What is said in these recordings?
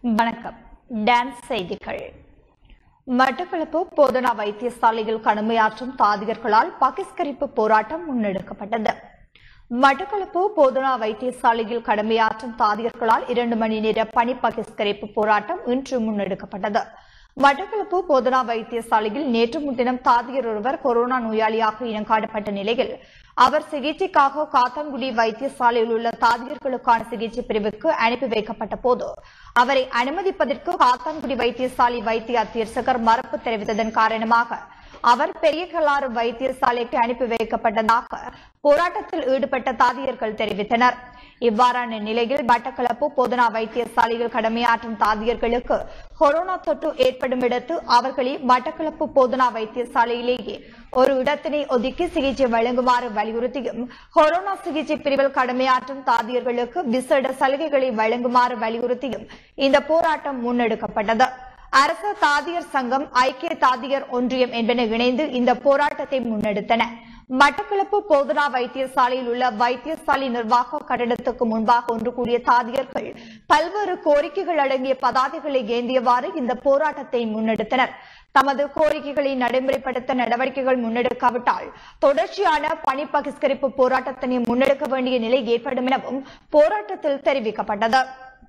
வணக்கம் டான்ஸ் செய்திகள் மட்டக்களப்பு போதனா வைத்தியசாலையில் கடமையாற்றும் தாதியர்களால் பகிஷ்கரிப்பு போராட்டம் முன்னெடுக்கப்பட்டது மட்டக்களப்பு போதனா வைத்தியசாலையில் கடமையாற்றும் தாதியர்களால் இரண்டு மணி நேர பணி பகிஷ்கரிப்பு போராட்டம் இன்று முன்னெடுக்கப்பட்டது மட்டக்களப்பு போதனா வைத்தியசாலையில் நேற்று முன்தினம் தாதியர் ஒருவர் கொரோனா நோயாளியாக இனங்காணப்பட்ட நிலையில் அவர் சிகிச்சைக்காக காத்தான்குடி வைத்தியசாலையில் உள்ள தாதியர்களுக்கான சிகிச்சை பிரிவுக்கு அனுப்பி வைக்கப்பட்ட போது அவரை அனுமதிப்பதற்கு காத்தான்குடி வைத்தியசாலை வைத்திய அத்தியட்சகர் மறுப்பு தெரிவித்ததன் காரணமாக அவர் பெரிய கலாறு வைத்தியசாலைக்கு அனுப்பி வைக்கப்பட்டதாக போராட்டத்தில் ஈடுபட்ட தாதியர்கள் தெரிவித்தனர் இவ்வாறான நிலையில் மட்டக்களப்பு போதனா வைத்தியசாலையில் கடமையாற்றும் தாதியர்களுக்கு கொரோனா தொற்று ஏற்படும் இடத்து அவர்களை மட்டக்களப்பு போதனா வைத்தியசாலையிலேயே ஒரு இடத்தினை ஒதுக்கி சிகிச்சை வழங்குமாறு வலியுறுத்தியும் கொரோனா சிகிச்சை பிரிவில் கடமையாற்றும் தாதியர்களுக்கு விசேட சலுகைகளை வழங்குமாறு வலியுறுத்தியும் இந்த போராட்டம் முன்னெடுக்கப்பட்டது அரசு தாதியர் சங்கம் ஐக்கிய தாதியர் ஒன்றியம் என்பன இணைந்து இந்த போராட்டத்தை முன்னெடுத்தன மட்டக்களப்பு போதனா வைத்தியசாலையில் உள்ள வைத்தியசாலை நிர்வாக கட்டடத்துக்கு முன்பாக ஒன்று கூடிய தாதியர்கள் பல்வேறு கோரிக்கைகள் அடங்கிய பதாதைகளை ஏந்தியவாறு இந்த போராட்டத்தை முன்னெடுத்தனர் தமது கோரிக்கைகளை நடைமுறைப்படுத்த நடவடிக்கைகள் முன்னெடுக்காவிட்டால் தொடர்ச்சியான பணி பகிஷ்கரிப்பு போராட்டத்தினை முன்னெடுக்க வேண்டிய நிலை ஏற்படும் எனவும் போராட்டத்தில் தெரிவிக்கப்பட்டது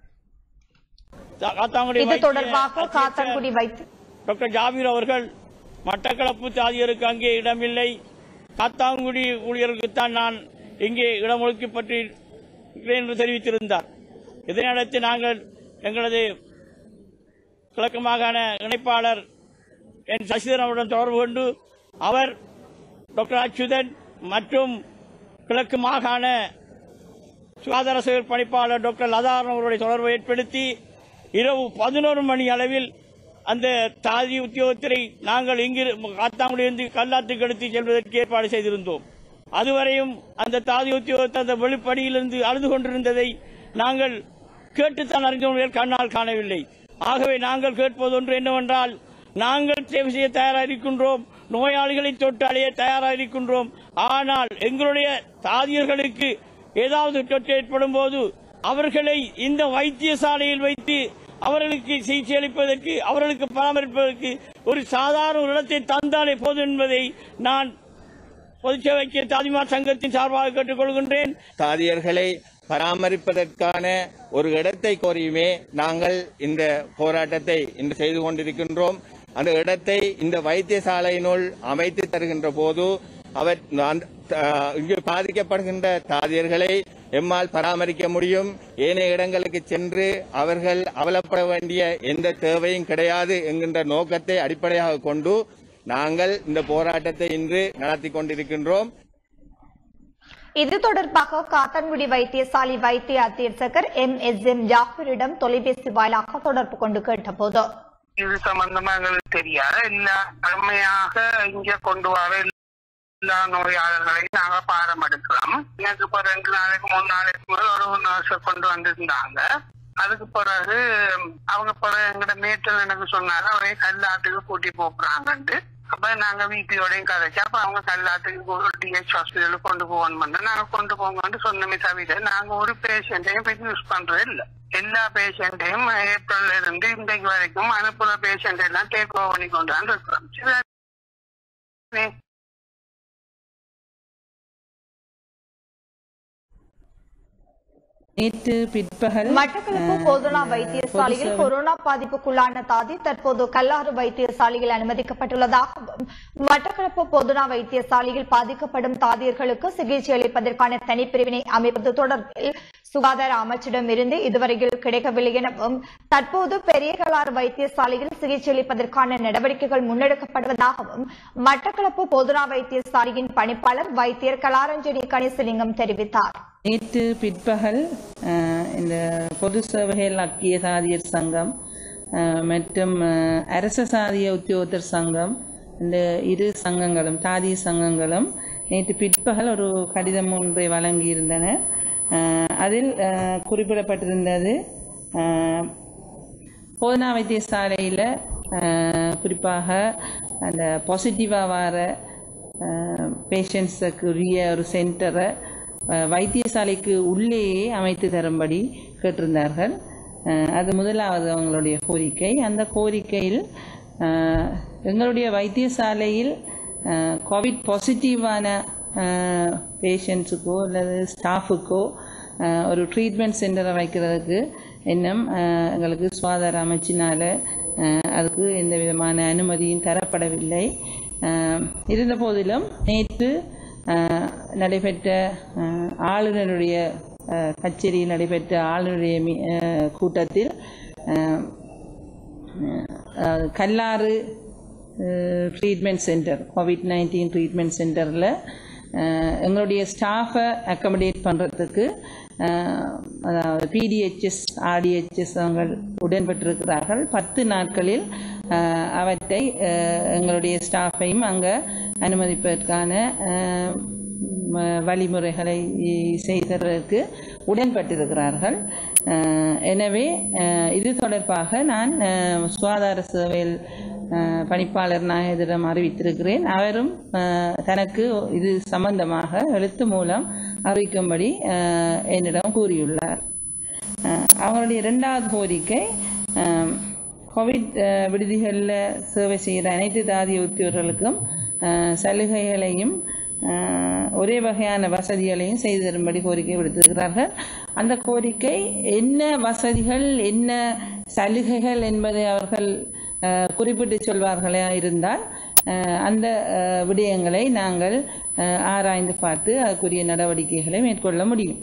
காத்தாங்குடி இது வைத்திய தொடர்பாக அத்தியட்சர் காத்தான்குடி வைத்து டாக்டர் ஜாபீர் அவர்கள் மட்டக்களப்பு தாதியருக்கு அங்கே இடமில்லை காத்தாங்குடி ஊழியர்களுக்குத்தான் நான் இங்கே இடம் ஒதுக்கப்பட்டிருக்கிறேன் என்று தெரிவித்திருந்தார் இதனையடுத்து நாங்கள் எங்களது கிழக்கு மாகாண இணைப்பாளர் என் சசிதரன் அவருடன் தொடர்பு கொண்டு அவர் டாக்டர் அச்சுதன் மற்றும் கிழக்கு மாகாண சுகாதார சேவை பணிப்பாளர் டாக்டர் லதாரன் அவருடைய தொடர்பை ஏற்படுத்தி இரவு பதினோரு மணி அளவில் அந்த தாதி உத்தியோகத்தரை நாங்கள் இங்கு காத்தாங்குடியிலிருந்து கல்லாத்துக்கு எடுத்து செல்வதற்கு ஏற்பாடு செய்திருந்தோம் அதுவரையும் அந்த தாதி உத்தியோகத்தை அந்த வெளிப்படியிலிருந்து அழுது கொண்டிருந்ததை நாங்கள் கேட்டுத்தான் அறிந்தவர்கள் கண்ணால் காணவில்லை ஆகவே நாங்கள் கேட்பது ஒன்று என்னவென்றால் நாங்கள் சேவை செய்ய தயாராக இருக்கின்றோம் நோயாளிகளை தொட்டாலேயே தயாராக இருக்கின்றோம் ஆனால் எங்களுடைய தாதியர்களுக்கு ஏதாவது தொற்று ஏற்படும் போது அவர்களை இந்த வைத்தியசாலையில் வைத்து அவர்களுக்கு சிகிச்சை அளிப்பதற்கு அவர்களுக்கு பராமரிப்பதற்கு ஒரு சாதாரண ஒரு இடத்தை தந்தாலே போதும் என்பதை நான் பொதுச்சேவைக்கு தாதிமார் சங்கத்தின் சார்பாக கேட்டுக்கொள்கின்றேன் தாதியர்களை பராமரிப்பதற்கான ஒரு இடத்தை கோரியுமே நாங்கள் இந்த போராட்டத்தை இன்று செய்து கொண்டிருக்கின்றோம் அந்த இடத்தை இந்த வைத்தியசாலையினுள் அமைத்து தருகின்ற போது அவர் அந்த- அஹ், இங்கு பாதிக்கப்படுகின்ற தாதியர்களை எம்மால் பராமரிக்க முடியும் ஏனைய இடங்களுக்கு சென்று அவர்கள் அவலப்பட வேண்டிய எந்த தேவையும் கிடையாது என்கின்ற நோக்கத்தை அடிப்படையாக கொண்டு நாங்கள் இந்த போராட்டத்தை இன்று நடத்தி கொண்டிருக்கின்றோம் இது தொடர்பாக காத்தான்குடி வைத்தியசாலை வைத்திய அத்தியட்சகர் எம் எஸ் எம் ஜாஃபரிடம் தொலைபேசி வாயிலாக தொடர்பு கொண்டு கேட்டபோது இது சம்பந்தமா எங்களுக்கு தெரியாது எல்லா அருமையாக இங்க கொண்டு வர எல்லா நோயாளர்களையும் நாங்க பாடம் எடுக்கிறோம் எனக்கு இப்ப ரெண்டு நாளைக்கு மூணு நாளைக்கு முதல் ஒரு நர்ஸை கொண்டு வந்திருந்தாங்க அதுக்கு பிறகு அவங்க பிறகு எங்கிட்ட மேட்டல் எனக்கு சொன்னாங்க அவரே கல்லாட்டுக்கு கூட்டி போக்குறாங்கன்ட்டு அப்ப நாங்க விபியோடையும் கதைச்சு அப்ப அவங்க கல்லாட்டுக்கு டிஹெச் ஹாஸ்பிட்டலுக்கு கொண்டு போகணும் பண்ண நாங்க கொண்டு போங்கன்னு சொன்னமே தவிர நாங்க ஒரு பேஷண்ட்டையும் போய் யூஸ் பண்றது இல்ல எல்லா பேஷண்ட்டையும் ஏப்ரல்ல இருந்து இன்றைக்கு வரைக்கும் அனுப்புற பேஷண்ட் எல்லாம் டேக் ஓவர் பண்ணி கொண்டு தான் இருக்கிறோம் சரி. நேற்று பிற்பகல் மட்டக்களப்பு போதனா வைத்தியசாலையில் கொரோனா பாதிப்புக்குள்ளான தாதி தற்போது கல்லாறு வைத்தியசாலையில் அனுமதிக்கப்பட்டுள்ளதாகவும் மட்டக்களப்பு போதனா வைத்தியசாலையில் பாதிக்கப்படும் தாதியர்களுக்கு சிகிச்சை அளிப்பதற்கான தனிப்பிரிவினை அமைப்பது தொடர்பில் சுகாதார அமைச்சிடம் இருந்து இதுவரையில் கிடைக்கவில்லை எனவும் தற்போது பெரிய கலாறு வைத்தியசாலையில் சிகிச்சை அளிப்பதற்கான நடவடிக்கைகள் முன்னெடுக்கப்படுவதாகவும் மட்டக்களப்பு போதனா வைத்தியசாலையின் பணிப்பாளர் வைத்தியர் கலாரஞ்சனி கணேசலிங்கம் தெரிவித்தார் நேற்று பிற்பகல் அஹ், இந்த பொது சேவைகள் அக்கிய சாதியர் சங்கம் அஹ், மற்றும் அஹ், அரச சாதிய உத்தியோகத்தர் சங்கம் இந்த இரு சங்கங்களும் தாதிய சங்கங்களும் நேற்று பிற்பகல் ஒரு கடிதம் ஒன்றை வழங்கியிருந்தன அஹ், அதில் அஹ், குறிப்பிடப்பட்டிருந்தது அஹ், போதனா வைத்தியசாலையில் குறிப்பாக அந்த பாசிட்டிவாக வர பேஷண்ட்ஸுக்குரிய ஒரு சென்டரை அஹ், வைத்தியசாலைக்கு உள்ளேயே அமைத்து தரும்படி கேட்டிருந்தார்கள் அஹ், அது முதலாவது அவங்களுடைய கோரிக்கை அந்த கோரிக்கையில் அஹ், எங்களுடைய வைத்தியசாலையில் கோவிட் பாசிட்டிவான பேஷண்ட்ஸுக்கோ அல்லது ஸ்டாஃபுக்கோ ஒரு ட்ரீட்மெண்ட் சென்டரை வைக்கிறதுக்கு இன்னும் அஹ், எங்களுக்கு சுகாதார அமைச்சினால் அதுக்கு எந்த விதமான அனுமதியும் தரப்படவில்லை அஹ், இருந்த போதிலும் நேற்று அஹ், நடைபெற்ற அஹ், ஆளுநருடைய அஹ், கச்சேரியில் நடைபெற்ற ஆளுநருடைய மீ- அஹ், கூட்டத்தில் அஹ், அஹ், Kallaru treatment centre COVID nineteen treatment சென்டரில் எங்களுடைய ஸ்டாஃபை அக்கமடேட் பண்ணுறதுக்கு அதாவது பிடிஹெச்எஸ் ஆர்டிஹெச்எஸ் அவங்க உடன்பட்டிருக்கிறார்கள் பத்து நாட்களில் அஹ், அவற்றை அஹ், எங்களுடைய ஸ்டாஃபையும் அங்கே அனுமதிப்பதற்கான அஹ், ம- வழிமுறைகளை செய்ததற்கு உடன்பட்டிருக்கிறார்கள் அஹ், எனவே அஹ், இது தொடர்பாக நான் அஹ், சுகாதார சேவையில் அஹ், பணிப்பாளர் நாயகரிடம் அறிவித்திருக்கிறேன் அவரும் அஹ், தனக்கு இது சம்பந்தமாக எழுத்து மூலம் அறிவிக்கும்படி அஹ், என்னிடம் கூறியுள்ளார் அஹ், அவங்களுடைய இரண்டாவது கோரிக்கை அஹ், கோவிட் அஹ், விடுதிகளில் சேவை செய்கிற அனைத்து தாதிய உத்தியோகர்களுக்கும் அஹ், சலுகைகளையும் அஹ், ஒரே வகையான வசதிகளையும் செய்து தரும்படி கோரிக்கை விடுத்திருக்கிறார்கள் அந்த கோரிக்கை என்ன வசதிகள் என்ன சலுகைகள் என்பதை அவர்கள் அஹ், குறிப்பிட்டு சொல்வார்களா இருந்தால் அஹ், அந்த அஹ், விடயங்களை நாங்கள் அஹ், ஆராய்ந்து பார்த்து அதற்குரிய நடவடிக்கைகளை மேற்கொள்ள முடியும்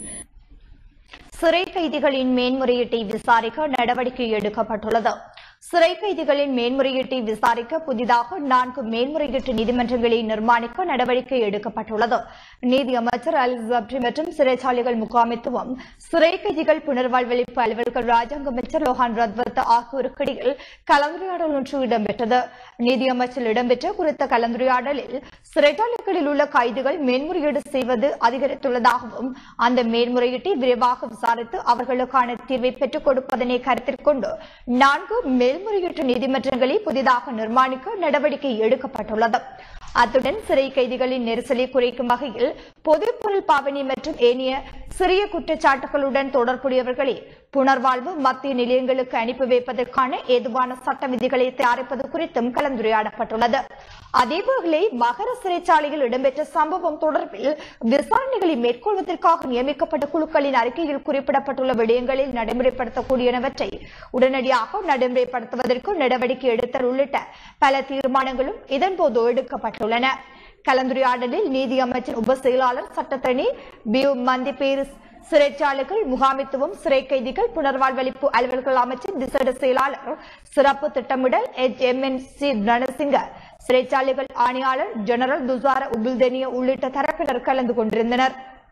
சிறை கைதிகளின் மேன்முறையீட்டை விசாரிக்க நடவடிக்கை எடுக்கப்பட்டுள்ளது சிறை கைதிகளின் மேன்முறையீட்டை விசாரிக்க புதிதாக நான்கு மேன்முறையீட்டு நீதிமன்றங்களை நிர்மாணிக்க நடவடிக்கை எடுக்கப்பட்டுள்ளது நீதி அமைச்சர் அல் ஜப்ரி மற்றும் சிறைச்சாலைகள் முகாமித்துவம் சிறை கைதிகள் புனர்வாழ்வளிப்பு அலுவலர்கள் ராஜாங்க அமைச்சர் லோஹான் ரத்வத் ஆகியோருக்கு இடையில் கலந்துரையாடல் ஒன்று இடம்பெற்றது நீதி அமைச்சர் இடம்பெற்ற குறித்த கலந்துரையாடலில் சிறைச்சாலைகளில் உள்ள கைதிகள் மேன்முறையீடு செய்வது அதிகரித்துள்ளதாகவும் அந்த மேன்முறையீட்டை விரைவாக விசாரித்து அவர்களுக்கான தீர்வை பெற்றுக் கொடுப்பதனை கருத்தில் கொண்டு நான்கு மேல்முறையீட்டு நீதிமன்றங்களை புதிதாக நிர்மாணிக்க நடவடிக்கை எடுக்கப்பட்டுள்ளது அத்துடன் சிறை கைதிகளின் நெரிசலை குறைக்கும் வகையில் பொதுப்பொருள் பாவனை மற்றும் ஏனைய சிறிய குற்றச்சாட்டுகளுடன் தொடர்புடையவர்களை புனர்வாழ்வு மத்திய நிலையங்களுக்கு அனுப்பி வைப்பதற்கான ஏதுவான சட்ட விதிகளை தயாரிப்பது குறித்தும் கலந்துரையாடப்பட்டுள்ளது அதேவேளை மகர சிறைச்சாலையில் இடம்பெற்ற சம்பவம் தொடர்பில் விசாரணைகளை மேற்கொள்வதற்காக நியமிக்கப்பட்ட குழுக்களின் அறிக்கையில் குறிப்பிடப்பட்டுள்ள விடயங்களில் நடைமுறைப்படுத்தக்கூடியனவற்றை உடனடியாக நடைமுறைப்படுத்துவதற்கு நடவடிக்கை எடுத்தல் உள்ளிட்ட பல தீர்மானங்களும் இதன்போது எடுக்கப்பட்டுள்ளன கலந்துரையாடலில் நீதி அமைச்சர் உப செயலாளர் சட்டத்தரணி பியூ மந்திபேர் சிறைச்சாலைகள் முகாமித்துவம் சிறை கைதிகள் புனர்வாழ்வளிப்பு அலுவல்கள் அமைச்சர் விசேட செயலாளர் சிறப்பு திட்டமிடல் H M N C Ranasinghe சிறைச்சாலைகள் ஆணையாளர் ஜெனரல் துசார உபில்தெனிய உள்ளிட்ட தரப்பினர் கலந்து கொண்டிருந்தனர்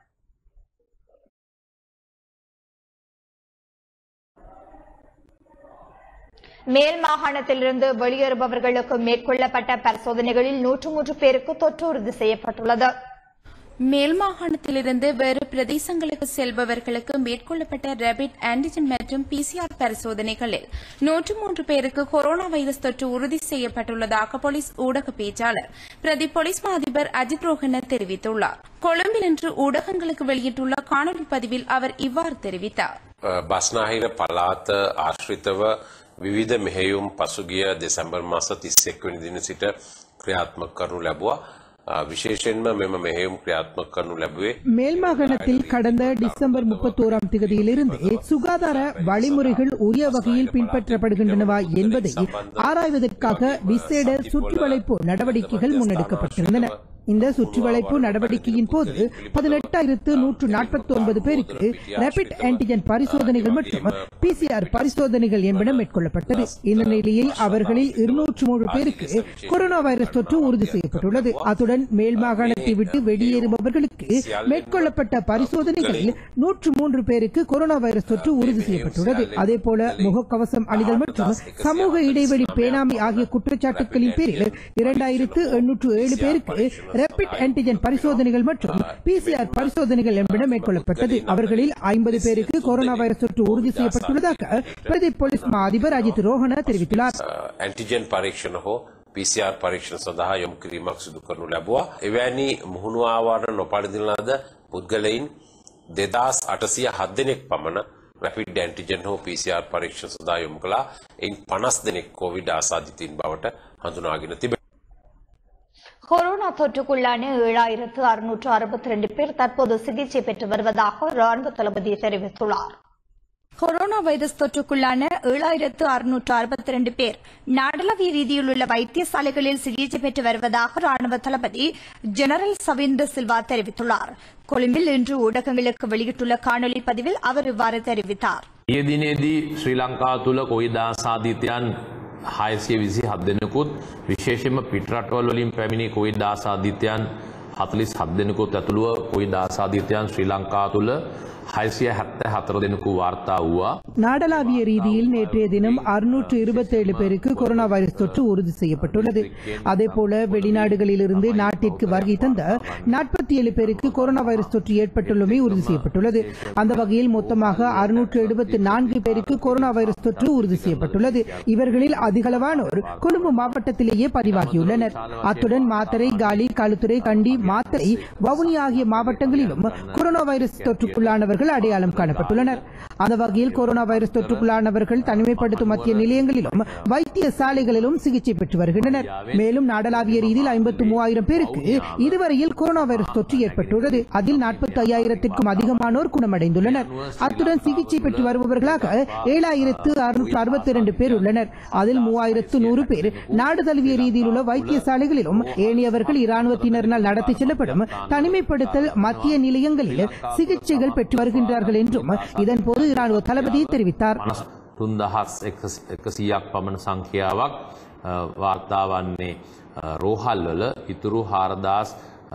மேல் மாகாணத்திலிருந்து வெளியேறுபவர்களுக்கு மேற்கொள்ளப்பட்ட பரிசோதனைகளில் நூற்று மூன்று பேருக்கு தொற்று உறுதி செய்யப்பட்டுள்ளது மேல் மாகாணத்திலிருந்து வேறு பிரதேசங்களுக்கு செல்பவர்களுக்கு மேற்கொள்ளப்பட்ட ரேபிட் ஆன்டிஜன் மற்றும் பிசிஆர் பரிசோதனைகளில் நூற்று மூன்று பேருக்கு கொரோனா வைரஸ் தொற்று உறுதி செய்யப்பட்டுள்ளதாக போலீஸ் ஊடக பேச்சாளர் பிரதி போலீஸ் மா அதிபர் அஜித் ரோஹன தெரிவித்துள்ளார் கொழும்பில் இன்று ஊடகங்களுக்கு வெளியிட்டுள்ள காணொலி பதிவில் அவர் இவ்வாறு தெரிவித்தார் බස්නාහිර පලාත ආශ්‍රිතව විවිධ මෙහෙයුම් පසුගිය දෙසැම්බර් මාස 31 වෙනි දින සිට ක්‍රියාත්මක කරනු ලැබුවා. අ, විශේෂයෙන්ම මෙම මෙහෙයුම් ක්‍රියාත්මක කරනු ලැබුවේ மேல் மாகாணத்தில் கடந்த டிசம்பர் முப்பத்தோராம் தேதியிலிருந்து சுகாதார வழிமுறைகள் உரிய வகையில் பின்பற்றப்படுகின்றனவா என்பதை ஆராய்வதற்காக விசேட சுற்றுவளைப்பு நடவடிக்கைகள் முன்னெடுக்கப்பட்டிருந்தன இந்த சுற்றுவளைப்பு நடவடிக்கையின் போது பதினெட்டாயிரத்து நூற்று நாற்பத்தி ஒன்பது பேருக்கு ரேபிட் ஆன்டிஜன் பரிசோதனைகள் மற்றும் பிசிஆர் பரிசோதனைகள் என்பன மேற்கொள்ளப்பட்டது இந்த நிலையில் அவர்களில் இருநூற்று மூன்று பேருக்கு கொரோனா வைரஸ் தொற்று உறுதி செய்யப்பட்டுள்ளது அத்துடன் மேல் மாகாணத்தை விட்டு வெளியேறுபவர்களுக்கு மேற்கொள்ளப்பட்ட பரிசோதனைகளில் நூற்று மூன்று பேருக்கு கொரோனா வைரஸ் தொற்று உறுதி செய்யப்பட்டுள்ளது அதேபோல முகக்கவசம் அணிதல் மற்றும் சமூக இடைவெளி பேணாமை ஆகிய குற்றச்சாட்டுகளின் பேரில் இரண்டாயிரத்து எண்ணூற்று ஏழு பேருக்கு ரேபிட் ஆன்டிஜன் பரிசோதனைகள் மற்றும் பிசிஆர் பரிசோதனைகள் என்பன மேற்கொள்ளப்பட்டது அவர்களில் ஐம்பது பேருக்கு கொரோனா வைரஸ் தொற்று உறுதி செய்யப்பட்டுள்ளதாக பிரதி போலீஸ் மா அதிபர் அஜித் ரோஹன தெரிவித்துள்ளார் ඇන්ටිජන් පරීක්ෂණ හෝ PCR පරීක්ෂණ සඳහා යොමු කිරීමක් සිදු කරනු ලැබුවා. එවැනි මුහුණු ආවාරණ නොපරිදින ලද පුද්ගලයින් දෙදස් අටසිය හත් දෙනෙක් පමණ රැපිඩ් ඇන්ටිජන් හෝ PCR පරීක්ෂණ සඳහා යොමු කළා. එයින් 50 දෙනෙක් කොවිඩ් ආසාදිතයින් බවට හඳුනාගෙන තිබෙනවා. கொரோனா தொற்றுக்குள்ளான ஏழாயிரத்து அறுநூற்று அறுபத்தி ரெண்டு பேர் தற்போது சிகிச்சை பெற்று வருவதாக ராணுவ தளபதி தெரிவித்துள்ளார் கொரோனா வைரஸ் தொற்றுக்குள்ளான ஏழாயிரத்து அறுநூற்று அறுபத்தி ரெண்டு பேர் நாடளாவிய ரீதியில் உள்ள வைத்தியசாலைகளில் சிகிச்சை பெற்று வருவதாக ராணுவ தளபதி ஜெனரல் சவீந்திர சில்வா தெரிவித்துள்ளார் கொழும்பில் இன்று ஊடகங்களுக்கு வெளியிட்டுள்ள காணொலி பதிவில் அவர் இவ்வாறு தெரிவித்தார் ඒ දිනේදී ශ්‍රී ලංකා තුළ කොයිදා සාධීතයන් හයසිය විසි හත් දෙනෙකුත් විශේෂම පිටරටවල් වලින් පැමිණි කොයිඩ් ආසාධීතයන් හතලිස් හත් දෙනෙකුත් ඇතුළුව කොයිඩ් ආසාධීතයන් ශ්‍රී ලංකා තුළ හයිසිය හැත්ත හතර දෙනෙකු වාර්තා වූවා. நாடளாவிய ரீதியில் நேற்றைய தினம் அறுநூற்று இருபத்தேழு பேருக்கு கொரோனா வைரஸ் தொற்று உறுதி செய்யப்பட்டுள்ளது அதேபோல வெளிநாடுகளிலிருந்து நாட்டிற்கு வருகை தந்த நாற்பத்தி ஏழு பேருக்கு கொரோனா வைரஸ் தொற்று ஏற்பட்டுள்ளமை உறுதி செய்யப்பட்டுள்ளது அந்த வகையில் மொத்தமாக அறுநூற்று எழுபத்தி நான்கு பேருக்கு கொரோனா வைரஸ் தொற்று உறுதி செய்யப்பட்டுள்ளது இவர்களில் அதிகளவானோர் கொழும்பு மாவட்டத்திலேயே பதிவாகியுள்ளனர் அத்துடன் மாத்தரை காலி களுத்துறை கண்டி மாத்தரை வவுனி ஆகிய மாவட்டங்களிலும் கொரோனா வைரஸ் தொற்றுக்குள்ளானவர்கள் அடையாளம் காணப்பட்டுள்ளனர் அந்த வகையில் கொரோனா வைரஸ் தொற்றுக்குள்ளானவர்கள் தனிமைப்படுத்தும் மத்திய நிலையங்களிலும் வைத்திய சாலைகளிலும் சிகிச்சை பெற்று வருகின்றனர் மேலும் நாடளாவிய ரீதியில் ஐம்பத்து மூவாயிரம் பேருக்கு இதுவரையில் கொரோனா வைரஸ் தொற்று ஏற்பட்டுள்ளது அதில் நாற்பத்தி ஐயாயிரத்திற்கும் அதிகமானோர் குணமடைந்துள்ளனர் அத்துடன் சிகிச்சை பெற்று வருபவர்களாக ஏழாயிரத்து அறுநூற்று அறுபத்தி இரண்டு பேர் உள்ளனர் அதில் மூவாயிரத்து நூறு பேர் நாடு தழுவிய ரீதியில் உள்ள வைத்தியசாலைகளிலும் ஏனையவர்கள் இராணுவத்தினரினால் நடத்தி செல்லப்படும் தனிமைப்படுத்தல் மத்திய நிலையங்களில் சிகிச்சைகள் பெற்று வருகின்றார்கள் என்றும் இதன்போது இராணுவ தளபதி தெரிவித்தார் තුන්දහස් එකසියක් පමණ සංඛ්‍යාවක් අ, වාර්තා වන්නේ අ, රෝහල්වල ඉතුරු හාරදාස්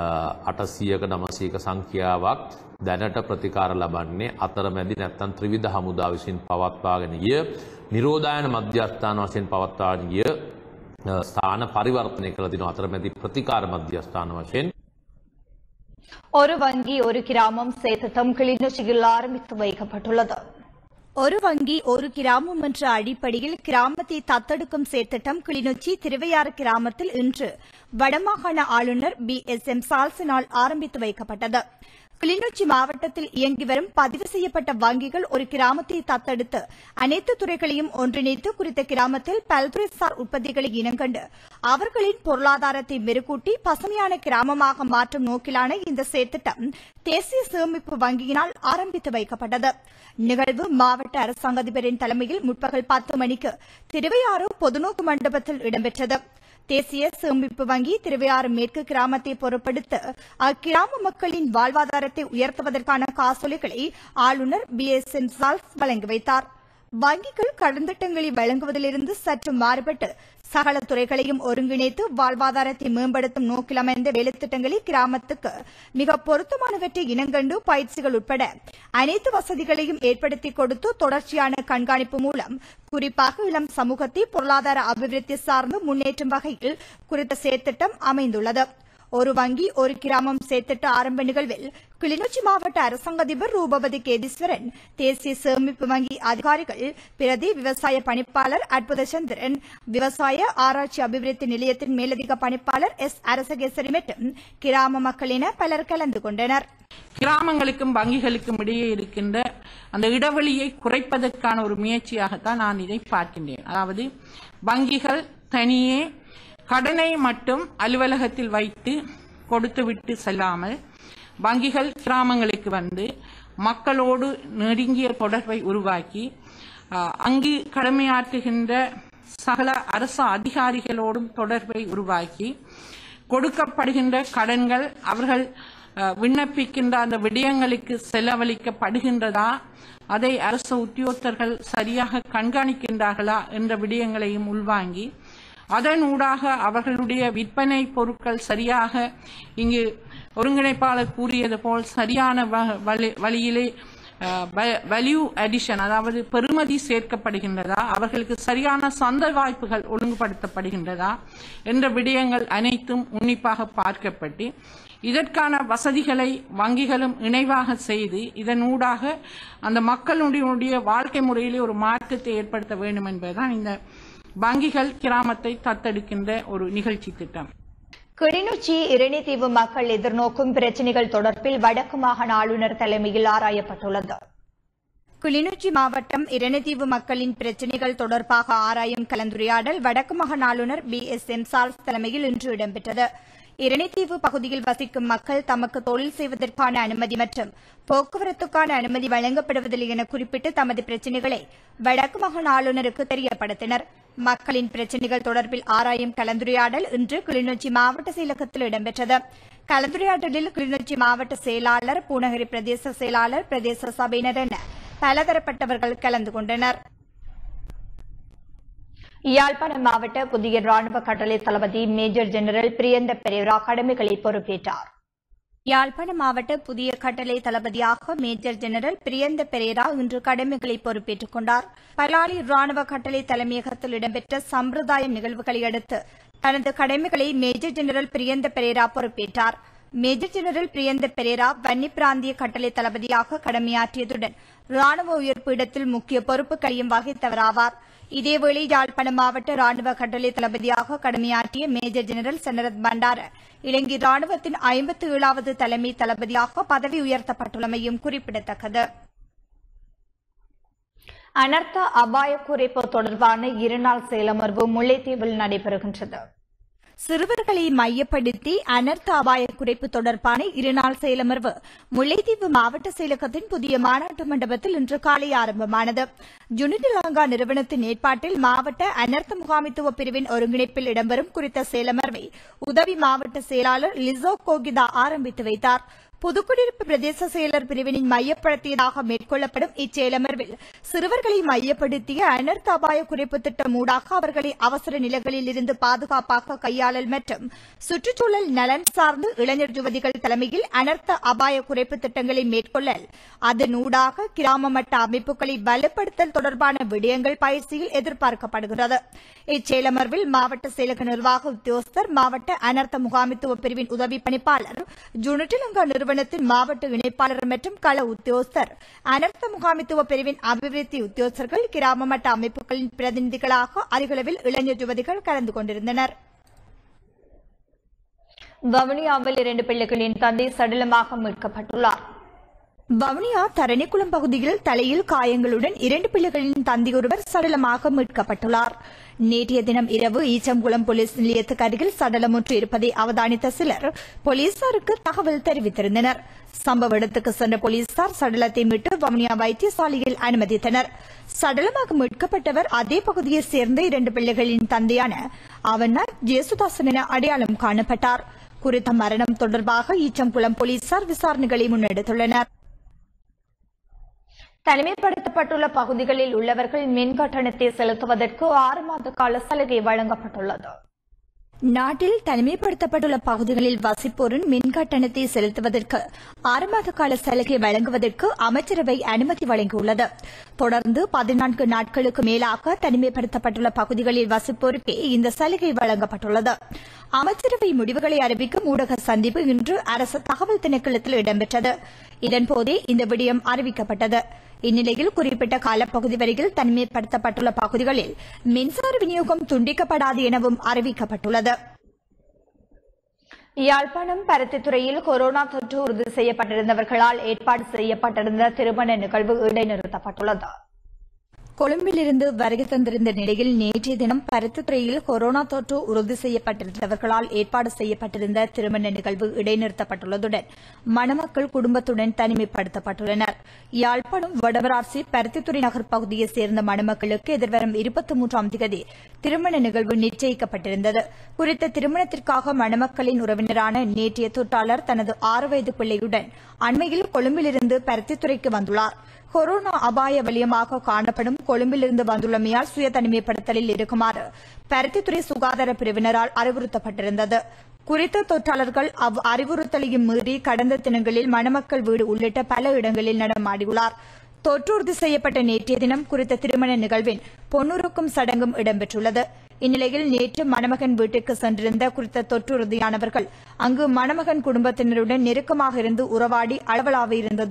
අටසියක නමසීක සංඛ්‍යාවක් දැනට ප්‍රතිකාර ලබන්නේ අතරමැදි නැත්තන් ත්‍රිවිධ හමුදා විසින් පවත්වාගෙන ගිය නිරෝධායන මධ්‍යස්ථාන වශයෙන් පවත්වාගෙන ගිය අ, ස්ථාන පරිවර්තනය කළ දින අතරමැදි ප්‍රතිකාර මධ්‍යස්ථාන වශයෙන් ஒரு வங்கி ஒரு கிராமம் சேர்த்திட்டம் கிளிநொச்சியில் ஆரம்பித்து வைக்கப்பட்டுள்ளது ஒரு வங்கி ஒரு கிராமம் என்ற அடிப்படையில் கிராமத்தை தத்தெடுக்கும் சேர்த்திட்டம் கிளிநொச்சி திருவையாறு கிராமத்தில் இன்று வடமாகாண ஆளுநர் பி எஸ் எம் சால்சினால் ஆரம்பித்து வைக்கப்பட்டது கிளிநொச்சி மாவட்டத்தில் இயங்கி வரும் பதிவு செய்யப்பட்ட வங்கிகள் ஒரு கிராமத்தை தத்தெடுத்து அனைத்து துறைகளையும் ஒன்றிணைத்து குறித்த கிராமத்தில் பல்துறைசார் உற்பத்திகளை இனங்கண்டு அவர்களின் பொருளாதாரத்தை மெருகூட்டி பசுமையான கிராமமாக மாற்றும் நோக்கிலான இந்த செயற்திட்டம் தேசிய சேமிப்பு வங்கியினால் ஆரம்பித்து வைக்கப்பட்டது நிகழ்வு மாவட்ட அரசாங்க அதிபரின் தலைமையில் முற்பகல் பத்து மணிக்கு திருவையாறு பொதுநோக்கு மண்டபத்தில் இடம்பெற்றது தேசிய சேமிப்பு வங்கி திருவையாறு மேற்கு கிராமத்தை பொறுப்படுத்த அக்கிராம மக்களின் வாழ்வாதாரத்தை உயர்த்துவதற்கான காசோலைகளை ஆளுநர் பி எஸ் எம் சால்ஸ் வழங்கி வைத்தார் வங்கிகள் கடந்திட்டங்களை வழங்குவதிலிருந்து சற்று மாறுபட்டு சகல துறைகளையும் ஒருங்கிணைத்து வாழ்வாதாரத்தை மேம்படுத்தும் நோக்கில் அமைந்த வேலைத்திட்டங்களை கிராமத்துக்கு மிக பொருத்தமானவற்றை இனங்கண்டு பயிற்சிகள் உட்பட அனைத்து வசதிகளையும் ஏற்படுத்தி கொடுத்து தொடர்ச்சியான கண்காணிப்பு மூலம் குறிப்பாக இளம் சமூகத்தை பொருளாதார அபிவிருத்தி சார்ந்து முன்னேற்றும் வகையில் குறித்த செயற்திட்டம் அமைந்துள்ளது ஒரு வங்கி ஒரு கிராமம் சேர்த்திட்ட ஆரம்ப நிகழ்வில் கிளிநொச்சி மாவட்ட அரசாங்க அதிபர் ரூபவதி கேதீஸ்வரன் தேசிய சேமிப்பு வங்கி அதிகாரிகள் பிரதி விவசாய பணிப்பாளர் அற்புத சந்திரன் விவசாய ஆராய்ச்சி அபிவிருத்தி நிலையத்தின் மேலதிக பணிப்பாளர் எஸ் அரசகேசரி மற்றும் கிராம மக்கள் என பலர் கலந்து கொண்டனர் கிராமங்களுக்கும் வங்கிகளுக்கும் இடையே இருக்கின்ற அந்த இடைவெளியை குறைப்பதற்கான ஒரு முயற்சியாகத்தான் நான் இதை பார்க்கின்றேன் அதாவது வங்கிகள் தனியே கடனை மட்டும் அலுவலகத்தில் வைத்து கொடுத்துவிட்டு செல்லாமல் வங்கிகள் கிராமங்களுக்கு வந்து மக்களோடு நெருங்கிய தொடர்பை உருவாக்கி அஹ், அங்கு கடமையாற்றுகின்ற சகல அரசு அதிகாரிகளோடும் தொடர்பை உருவாக்கி கொடுக்கப்படுகின்ற கடன்கள் அவர்கள் அஹ், விண்ணப்பிக்கின்ற அந்த விடயங்களுக்கு செலவழிக்கப்படுகின்றதா அதை அரசு உத்தியோகத்தர்கள் சரியாக கண்காணிக்கின்றார்களா என்ற விடயங்களையும் உள்வாங்கி அதன் ஊடாக அவர்களுடைய விற்பனை பொருட்கள் சரியாக இங்கு ஒருங்கிணைப்பாளர் கூறியது போல் சரியான வ- வழி- வழியிலே வேல்யூ அடிஷன் அதாவது பெறுமதி சேர்க்கப்படுகின்றதா அவர்களுக்கு சரியான சந்தை வாய்ப்புகள் ஒழுங்குபடுத்தப்படுகின்றதா என்ற விடயங்கள் அனைத்தும் உன்னிப்பாக பார்க்கப்பட்டு இதற்கான வசதிகளை வங்கிகளும் இணைவாக செய்து இதன் ஊடாக அந்த மக்களுடைய வாழ்க்கை முறையிலே ஒரு மாற்றத்தை ஏற்படுத்த வேண்டும் என்பதுதான் இந்த வங்கிகள் கிராமத்தை தத்தெடுக்கின்ற ஒரு நிகழ்ச்சி திட்டம் கிளிநொச்சி இரணித்தீவு மக்கள் எதிர்நோக்கும் பிரச்சினைகள் தொடர்பில் வடக்கு மாகாண ஆளுநர் தலைமையில் ஆராயப்பட்டுள்ளது கிளிநொச்சி மாவட்டம் இரணைதீவு மக்களின் பிரச்சினைகள் தொடர்பாக ஆராயும் கலந்துரையாடல் வடக்கு மாகாண ஆளுநர் பி எஸ் எம் சார்ஸ் தலைமையில் இன்று இடம்பெற்றது இரணைதீவு பகுதியில் வசிக்கும் மக்கள் தமக்கு தொழில் செய்வதற்கான அனுமதி மற்றும் போக்குவரத்துக்கான அனுமதி வழங்கப்படுவதில்லை என குறிப்பிட்டு தமது பிரச்சினைகளை வடக்கு மாகாண ஆளுநருக்கு தெரியப்படுத்தினர் மக்களின் பிரச்சினைகள் தொடர்பில் ஆராயும் கலந்துரையாடல் இன்று கிளிநொச்சி மாவட்ட செயலகத்தில் இடம்பெற்றது கலந்துரையாடலில் கிளிநொச்சி மாவட்ட செயலாளர் பூநகரி பிரதேச செயலாளர் பிரதேச சபையினர் என பலதரப்பட்டவர்கள் கலந்து கொண்டனர் யாழ்ப்பாணம் மாவட்ட புதிய ராணுவ கட்டளை தளபதி மேஜர் ஜெனரல் பிரியந்த பெரேரா கடமைகளை பொறுப்பேற்றார் யாழ்ப்பாணம் மாவட்ட புதிய கட்டளை தளபதியாக மேஜர் ஜெனரல் பிரியந்த பெரேரா இன்று கடமைகளை பொறுப்பேற்றுக் கொண்டார் பலாலி ராணுவ கட்டளை தலைமையகத்தில் இடம்பெற்ற சம்பிரதாய நிகழ்வுகளை அடுத்து தனது கடமைகளை மேஜர் ஜெனரல் பிரியந்த பெரேரா பொறுப்பேற்றார் மேஜர் ஜெனரல் பிரியந்த பெரேரா வன்னி பிராந்திய கட்டளை தளபதியாக கடமையாற்றியதுடன் ராணுவ உயர் பீடத்தில் முக்கிய பொறுப்புகளையும் வகித்தவராவார் இதேவேளை யாழ்ப்பாணம் மாவட்ட ராணுவ கட்டளை தளபதியாக கடமையாற்றிய மேஜர் ஜெனரல் சனரத் பண்டார இலங்கை ராணுவத்தின் ஐம்பத்தி ஏழாவது தலைமை தளபதியாக பதவி உயர்த்தப்பட்டுள்ளமையும் குறிப்பிடத்தக்கது அனர்த்த அபாய குறைப்பு தொடர்பான இருநாள் செயலமர்வு முல்லைத்தீவில் நடைபெறுகின்றது சிறுவர்களை மையப்படுத்தி அனர்த்த அபாய குறைப்பு தொடர்பான இருநாள் செயலமர்வு முல்லைத்தீவு மாவட்ட செயலகத்தின் புதிய மாநாட்டு மண்டபத்தில் இன்று காலை ஆரம்பமானது ஜுனிடிலாங்கா நிறுவனத்தின் ஏற்பாட்டில் மாவட்ட அனர்த்த முகாமித்துவ பிரிவின் ஒருங்கிணைப்பில் இடம்பெறும் குறித்த செயலமர்வை உதவி மாவட்ட செயலாளர் லிசோ கோகிதா ஆரம்பித்து வைத்தார் புதுக்குடியிருப்பு பிரதேச செயலர் பிரிவினின் மையப்படுத்தியதாக மேற்கொள்ளப்படும் இச்செயலமர்வில் சிறுவர்களை மையப்படுத்திய அனர்த்த அபாய குறைப்பு திட்டம் ஊடாக அவர்களை அவசர நிலைகளில் இருந்து பாதுகாப்பாக கையாளல் மற்றும் சுற்றுச்சூழல் நலன் சார்ந்து இளைஞர் யுவதிகள் தலைமையில் அனர்த்த அபாய குறைப்பு திட்டங்களை மேற்கொள்ளல் அதன் ஊடாக கிராம மட்ட அமைப்புகளை வலுப்படுத்தல் தொடர்பான விடயங்கள் பயிற்சியில் எதிர்பார்க்கப்படுகிறது இச்செயலமர்வில் மாவட்ட செயலக நிர்வாக உத்தியோகஸ்தர் மாவட்ட அனர்த்த முகாமித்துவ பிரிவின் உதவி பணிப்பாளர் ஜுனிட்டிலங்கா நிறுவனத்தின் மாவட்ட இணைப்பாளர் மற்றும் கள உத்தியோகஸ்தர் அனர்த்த முகாமித்துவ பிரிவின் அபிவிருத்தி உத்தியோகஸ்தர்கள் கிராம மட்ட அமைப்புகளின் பிரதிநிதிகளாக அதிகளவில் இளைஞர் யுவதிகள் கலந்து கொண்டிருந்தனர் வவுனியாவில் இரண்டு பிள்ளைகளின் தந்தை சடலமாக மீட்கப்பட்டுள்ளார் வவுனியா தரணிக்குளம் பகுதியில் தலையில் காயங்களுடன் இரண்டு பிள்ளைகளின் தந்தையொருவர் சடலமாக மீட்கப்பட்டுள்ளார் நேற்றைய தினம் இரவு ஈச்சங்குளம் போலீஸ் நிலையத்துக்கு அருகில் சடலம் ஒன்று இருப்பதை அவதானித்த சிலர் போலீசாருக்கு தகவல் தெரிவித்திருந்தனர் சம்பவ இடத்துக்கு சென்ற போலீசார் சடலத்தை மீட்டு வவுனியா வைத்தியசாலையில் அனுமதித்தனர் சடலமாக மீட்கப்பட்டவர் அதே பகுதியைச் சேர்ந்த இரண்டு பிள்ளைகளின் தந்தையான அவனார் ஜேசுதாசன் என அடையாளம் காணப்பட்டார் குறித்த மரணம் தொடர்பாக ஈச்சங்குளம் போலீசார் விசாரணைகளை முன்னெடுத்துள்ளனர் தனிமைப்படுத்தப்பட்டுள்ள பகுதிகளில் உள்ளவர்கள் மின் கட்டணத்தை செலுத்துவதற்கு ஆறு மாத கால சலுகை வழங்கப்பட்டுள்ளது நாட்டில் தனிமைப்படுத்தப்பட்டுள்ள பகுதிகளில் வசிப்போரின் மின் கட்டணத்தை செலுத்துவதற்கு ஆறு மாத கால சலுகை வழங்குவதற்கு அமைச்சரவை அனுமதி வழங்கியுள்ளது தொடர்ந்து பதினான்கு நாட்களுக்கு மேலாக தனிமைப்படுத்தப்பட்டுள்ள பகுதிகளில் வசிப்போருக்கே இந்த சலுகை வழங்கப்பட்டுள்ளது அமைச்சரவை முடிவுகளை அறிவிக்கும் ஊடக சந்திப்பு இன்று அரசு தகவல் திணைக்களத்தில் இடம்பெற்றது இதன்போதே இந்த விடயம் அறிவிக்கப்பட்டது இந்நிலையில் குறிப்பிட்ட காலப்பகுதி வரையில் தனிமைப்படுத்தப்பட்டுள்ள பகுதிகளில் மின்சார விநியோகம் துண்டிக்கப்படாது எனவும் அறிவிக்கப்பட்டுள்ளது யாழ்ப்பாணம் பருத்தித்துறையில் கொரோனா தொற்று உறுதி செய்யப்பட்டிருந்தவர்களால் ஏற்பாடு செய்யப்பட்டிருந்த திருமண நிகழ்வு இடைநிறுத்தப்பட்டுள்ளது கொழும்பிலிருந்து வருகை தந்திருந்த நிலையில் நேற்றைய தினம் பருத்தித்துறையில் கொரோனா தொற்று உறுதி செய்யப்பட்டிருந்தவர்களால் ஏற்பாடு செய்யப்பட்டிருந்த திருமண நிகழ்வு இடைநிறுத்தப்பட்டுள்ளதுடன் மணமக்கள் குடும்பத்துடன் தனிமைப்படுத்தப்பட்டுள்ளனர் யாழ்ப்பாணம் வடவராட்சி பருத்தித்துறை நகர் பகுதியைச் சேர்ந்த மணமக்களுக்கு எதிர்வரும் இருபத்தி மூன்றாம் தேதி திருமண நிகழ்வு நிச்சயிக்கப்பட்டிருந்தது குறித்த திருமணத்திற்காக மணமக்களின் உறவினரான நேற்றைய தொற்றாளர் தனது ஆறு வயது பிள்ளையுடன் அண்மையில் கொழும்பிலிருந்து பருத்தித்துறைக்கு வந்துள்ளார் கொரோனா அபாய வலியமாக காணப்படும் கொழும்பிலிருந்து வந்துள்ளமையால் சுய தனிமைப்படுத்தலில் இருக்குமாறு பருத்தித்துறை சுகாதார பிரிவினரால் அறிவுறுத்தப்பட்டிருந்தது குறித்த தொற்றாளர்கள் அவ் அறிவுறுத்தலையும் மீறி கடந்த தினங்களில் மணமக்கள் வீடு உள்ளிட்ட பல இடங்களில் நடமாடியுள்ளார் தொற்று உறுதி செய்யப்பட்ட நேற்றைய தினம் குறித்த திருமண நிகழ்வின் பொன்னுறுக்கும் சடங்கும் இடம்பெற்றுள்ளது இந்நிலையில் நேற்று மணமகன் வீட்டுக்கு சென்றிருந்த குறித்த தொற்று உறுதியானவர்கள் அங்கு மணமகன் குடும்பத்தினருடன் நெருக்கமாக இருந்து உறவாடி அளவலாக இருந்ததுடன்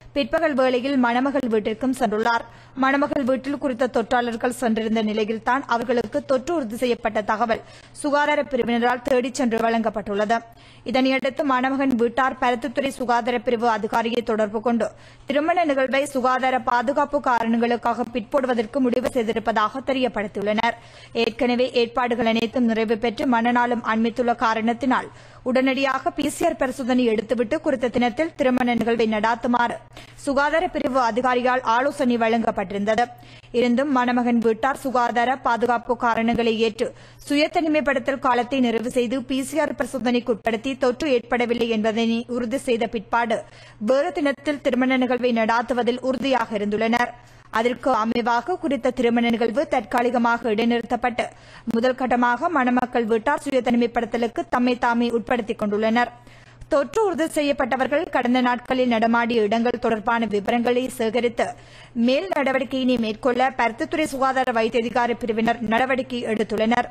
பிற்பகல் வேளையில் மணமகள் வீட்டிற்கும் சென்றுள்ளார் மணமகள் வீட்டில் குறித்த தொற்றாளர்கள் சென்றிருந்த நிலையில்தான் அவர்களுக்கு தொற்று உறுதி செய்யப்பட்ட தகவல் சுகாதார பிரிவினரால் தேடிச் சென்று வழங்கப்பட்டுள்ளது இதனையடுத்து மணமகன் வீட்டார் பருத்தித்துறை சுகாதார பிரிவு அதிகாரியை தொடர்பு கொண்டு திருமண நிகழ்வை சுகாதார பாதுகாப்பு காரணங்களுக்காக பிற்போடுவதற்கு முடிவு செய்திருப்பதாக தெரியப்படுத்தியுள்ளனர் ஏற்கனவே ஏற்பாடுகள் அனைத்தும் நிறைவு பெற்று மனநாளும் அண்மித்துள்ள காரணத்தினால் உடனடியாக பிசிஆர் பரிசோதனை எடுத்துவிட்டு குறித்த தினத்தில் திருமண நிகழ்வை நடாத்துமாறு சுகாதார பிரிவு அதிகாரியால் ஆலோசனை வழங்கப்பட்டிருந்தது இருந்தும் மணமகன் வீட்டார் சுகாதார பாதுகாப்பு காரணங்களை ஏற்று சுய தனிமைப்படுத்தல் காலத்தை நிறைவு செய்து பிசிஆர் பரிசோதனைக்கு உட்படுத்தி தொற்று ஏற்படவில்லை என்பதனை உறுதி செய்த பிற்பாடு வேறு தினத்தில் திருமண நிகழ்வை நடாத்துவதில் உறுதியாக இருந்துள்ளனர் அதற்கு அமைவாக குறித்த திருமண நிகழ்வு தற்காலிகமாக இடைநிறுத்தப்பட்டு முதல் கட்டமாக மணமக்கள் வீட்டார் சுய தனிமைப்படுத்தலுக்கு தம்மை தாமே உட்படுத்திக் கொண்டுள்ளனர் தொற்று உறுதி செய்யப்பட்டவர்கள் கடந்த நாட்களில் நடமாடிய இடங்கள் தொடர்பான விவரங்களை சேகரித்து மேல் நடவடிக்கையினை மேற்கொள்ள பருத்தித்துறை சுகாதார வைத்திய அதிகாரி பிரிவினர் நடவடிக்கை எடுத்துள்ளனர்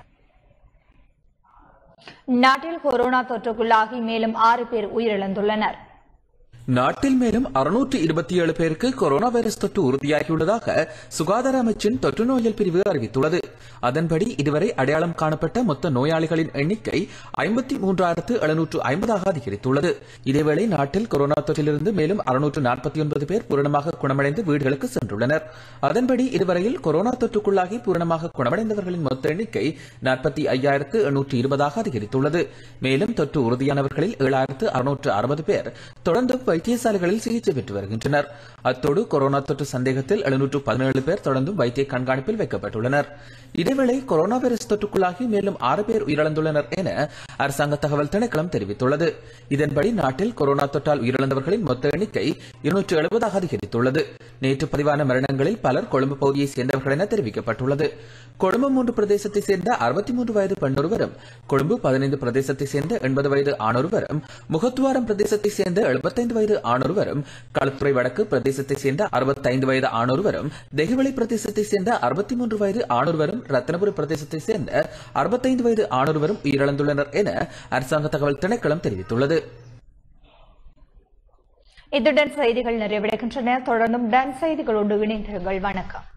நாட்டில் கொரோனா தொற்றுக்குள்ளாகி மேலும் ஆறு பேர் உயிரிழந்துள்ளனர் நாட்டில் மேலும் அறுநூற்று இருபத்தி ஏழு பேருக்கு கொரோனா வைரஸ் தொற்று உறுதியாகியுள்ளதாக சுகாதார அமைச்சின் தொற்று நோயல் பிரிவு அறிவித்துள்ளது அதன்படி இதுவரை அடையாளம் காணப்பட்ட மொத்த நோயாளிகளின் எண்ணிக்கை ஐம்பத்தி மூன்றாயிரத்து எழுநூற்று ஐம்பதாக அதிகரித்துள்ளது இதேவேளை நாட்டில் கொரோனா தொற்றிலிருந்து மேலும் அறுநூற்று நாற்பத்தி ஒன்பது பேர் பூரணமாக குணமடைந்து வீடுகளுக்கு சென்றுள்ளனர் அதன்படி இதுவரையில் கொரோனா தொற்றுக்குள்ளாகி பூரணமாக குணமடைந்தவர்களின் மொத்த எண்ணிக்கை நாற்பத்தி ஐயாயிரத்து எண்ணூற்று இருபதாக அதிகரித்துள்ளது மேலும் தொற்று உறுதியானவர்களில் ஏழாயிரத்து அறுநூற்று அறுபது பேர் தொடர்ந்து வைத்தியசாலைகளில் சிகிச்சை பெற்று வருகின்றனர் அத்தோடு கொரோனா தொற்று சந்தேகத்தில் எழுநூற்று பதினேழு பேர் தொடர்ந்தும் வைத்திய கண்காணிப்பில் வைக்கப்பட்டுள்ளனர் இதேவேளை கொரோனா வைரஸ் தொற்றுக்குள்ளாகி மேலும் ஆறு பேர் உயிரிழந்துள்ளனர் என அரசாங்க தகவல் திணைக்களம் தெரிவித்துள்ளது இதன்படி நாட்டில் கொரோனா தொற்றால் உயிரிழந்தவர்களின் மொத்த எண்ணிக்கை இருநூற்று எழுபதாக அதிகரித்துள்ளது நேற்று பதிவான மரணங்களில் பலர் கொழும்பு பகுதியை சேர்ந்தவர்கள் என தெரிவிக்கப்பட்டுள்ளது கொழும்பு மூன்று பிரதேசத்தை சேர்ந்த அறுபத்தி மூன்று வயது பெண்ணொருவரும் கொழும்பு பதினைந்து பிரதேசத்தை சேர்ந்த எண்பது வயது ஆணொருவரும் முகத்துவாரம் பிரதேசத்தை சேர்ந்த எழுபத்தைந்து வயது ஆணொருவரும் களுத்துறை வடக்கு பிரதேசத்தை சேர்ந்த அறுபத்தைந்து வயது ஆணொருவரும் தெஹிவளி பிரதேசத்தை சேர்ந்த அறுபத்தி மூன்று வயது ஆணொருவரும் ரத்னபுரி பிரதேசத்தை சேர்ந்த அறுபத்தைந்து வயது ஆணொருவரும் உயிரிழந்துள்ளனர் என அரசாங்க தகவல் திணைக்களம் தெரிவித்துள்ளது இத்துடன் செய்திகள் நிறைவடைகின்றன தொடர்ந்தும் டன் செய்திகளோடு இணைந்திருங்கள் வணக்கம்